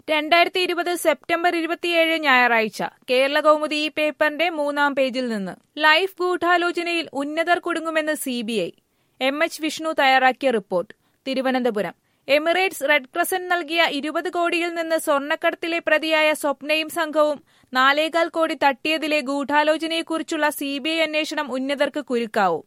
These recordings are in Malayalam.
രണ്ടായിരത്തി ഇരുപത് സെപ്റ്റംബർ ഇരുപത്തിയേഴ് ഞായറാഴ്ച കേരള കൗമുദി ഈ പേപ്പറിന്റെ മൂന്നാം പേജിൽ നിന്ന് ലൈഫ് ഗൂഢാലോചനയിൽ ഉന്നതർ കുടുങ്ങുമെന്ന് C B I M H Vishnu തയ്യാറാക്കിയ report Thiruvananthapuram Emirates red crescent നൽകിയ ഇരുപത് കോടിയിൽ നിന്ന് സ്വർണ്ണക്കടത്തിലെ പ്രതിയായ സ്വപ്നയും സംഘവും നാലേകാൽ കോടി തട്ടിയതിലെ ഗൂഢാലോചനയെക്കുറിച്ചുള്ള സി ബി ഐ അന്വേഷണം ഉന്നതർക്ക് കുരുക്കാവും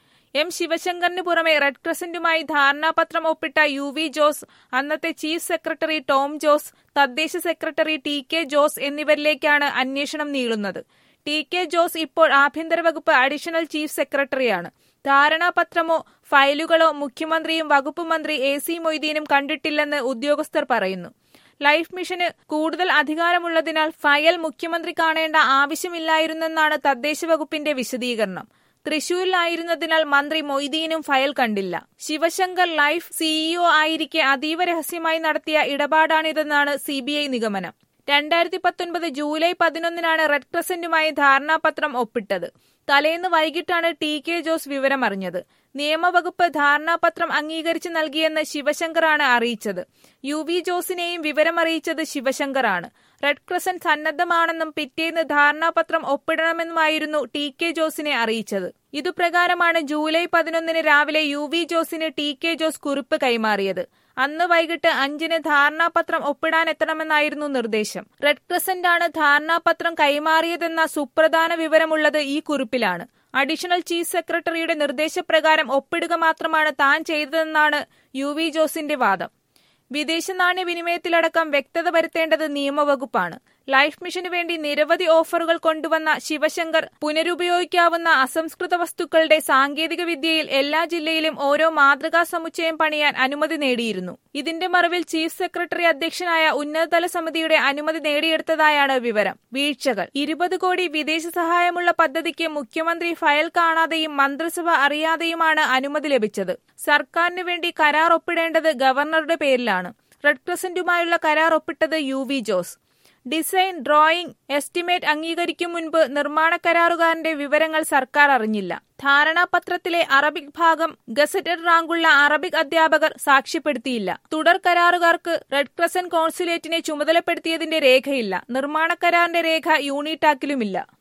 എം ശിവശങ്കറിന് പുറമെ റെഡ് ക്രസന്റുമായി ധാരണാപത്രം ഒപ്പിട്ട യു വി ജോസ് അന്നത്തെ ചീഫ് സെക്രട്ടറി ടോം ജോസ് തദ്ദേശ സെക്രട്ടറി ടി കെ ജോസ് എന്നിവരിലേക്കാണ് അന്വേഷണം നീളുന്നത് ടി കെ ജോസ് ഇപ്പോൾ ആഭ്യന്തര വകുപ്പ് അഡീഷണൽ ചീഫ് സെക്രട്ടറിയാണ് ധാരണാപത്രമോ ഫയലുകളോ മുഖ്യമന്ത്രിയും വകുപ്പ് മന്ത്രി എ സി മൊയ്തീനും കണ്ടിട്ടില്ലെന്ന് ഉദ്യോഗസ്ഥർ പറയുന്നു ലൈഫ് മിഷന് കൂടുതൽ അധികാരമുള്ളതിനാൽ ഫയൽ മുഖ്യമന്ത്രി കാണേണ്ട ആവശ്യമില്ലായിരുന്നെന്നാണ് തദ്ദേശ വകുപ്പിന്റെ വിശദീകരണം തൃശൂരിലായിരുന്നതിനാൽ മന്ത്രി മൊയ്തീനും ഫയൽ കണ്ടില്ല ശിവശങ്കർ ലൈഫ് സിഇഒ ആയിരിക്കെ അതീവ രഹസ്യമായി നടത്തിയ ഇടപാടാണിതെന്നാണ് സിബിഐ നിഗമനം രണ്ടായിരത്തി പത്തൊൻപത് ജൂലൈ പതിനൊന്നിനാണ് റെഡ് ക്രസന്റുമായി ധാരണാപത്രം ഒപ്പിട്ടത് തലേന്ന് വൈകിട്ടാണ് ടി കെ ജോസ് വിവരമറിഞ്ഞത് നിയമവകുപ്പ് ധാരണാപത്രം അംഗീകരിച്ച് നൽകിയെന്ന് ശിവശങ്കറാണ് അറിയിച്ചത് യു വി ജോസിനെയും വിവരമറിയിച്ചത് ശിവശങ്കറാണ് റെഡ് ക്രസന്റ് സന്നദ്ധമാണെന്നും പിറ്റേന്ന് ധാരണാപത്രം ഒപ്പിടണമെന്നുമായിരുന്നു ടി കെ ജോസിനെ അറിയിച്ചത് ഇതുപ്രകാരമാണ് ജൂലൈ പതിനൊന്നിന് രാവിലെ യു വി ജോസിന് ടി കെ ജോസ് കുറിപ്പ് കൈമാറിയത് അന്ന് വൈകിട്ട് അഞ്ചിന് ധാരണാപത്രം ഒപ്പിടാനെത്തണമെന്നായിരുന്നു നിർദ്ദേശം റെഡ് ക്രസന്റാണ് ധാരണാപത്രം കൈമാറിയതെന്ന സുപ്രധാന വിവരമുള്ളത് ഈ കുറിപ്പിലാണ് അഡീഷണൽ ചീഫ് സെക്രട്ടറിയുടെ നിർദ്ദേശപ്രകാരം ഒപ്പിടുക മാത്രമാണ് താൻ ചെയ്തതെന്നാണ് യു വി ജോസിന്റെ വാദം വിദേശ നാണ്യ വിനിമയത്തിലടക്കം വ്യക്തത വരുത്തേണ്ടത് നിയമവകുപ്പാണ് ലൈഫ് മിഷനു വേണ്ടി നിരവധി ഓഫറുകൾ കൊണ്ടുവന്ന ശിവശങ്കർ പുനരുപയോഗിക്കാവുന്ന അസംസ്കൃത വസ്തുക്കളുടെ സാങ്കേതിക വിദ്യയിൽ എല്ലാ ജില്ലയിലും ഓരോ മാതൃകാ സമുച്ചയം പണിയാൻ അനുമതി നേടിയിരുന്നു ഇതിന്റെ മറവിൽ ചീഫ് സെക്രട്ടറി അധ്യക്ഷനായ ഉന്നതതല സമിതിയുടെ അനുമതി നേടിയെടുത്തതായാണ് വിവരം വീഴ്ചകൾ ഇരുപത് കോടി വിദേശ സഹായമുള്ള പദ്ധതിക്ക് മുഖ്യമന്ത്രി ഫയൽ കാണാതെയും മന്ത്രിസഭ അറിയാതെയുമാണ് അനുമതി ലഭിച്ചത് സർക്കാരിനു വേണ്ടി കരാർ ഒപ്പിടേണ്ടത് ഗവർണറുടെ പേരിലാണ് റെഡ് ക്രസന്റുമായുള്ള കരാർ ഒപ്പിട്ടത് U V Jose design drawing estimate അംഗീകരിക്കും മുൻപ് നിർമ്മാണ കരാറുകാരന്റെ വിവരങ്ങൾ സർക്കാർ അറിഞ്ഞില്ല ധാരണാപത്രത്തിലെ അറബിക് ഭാഗം ഗസറ്റഡ് റാങ്കുള്ള അറബിക് അധ്യാപകർ സാക്ഷ്യപ്പെടുത്തിയില്ല തുടർ കരാറുകാർക്ക് റെഡ് ക്രസന്റ് കോൺസുലേറ്റിനെ ചുമതലപ്പെടുത്തിയതിന്റെ രേഖയില്ല നിർമ്മാണ കരാറിന്റെ രേഖ യൂണിടാക്കിലുമില്ല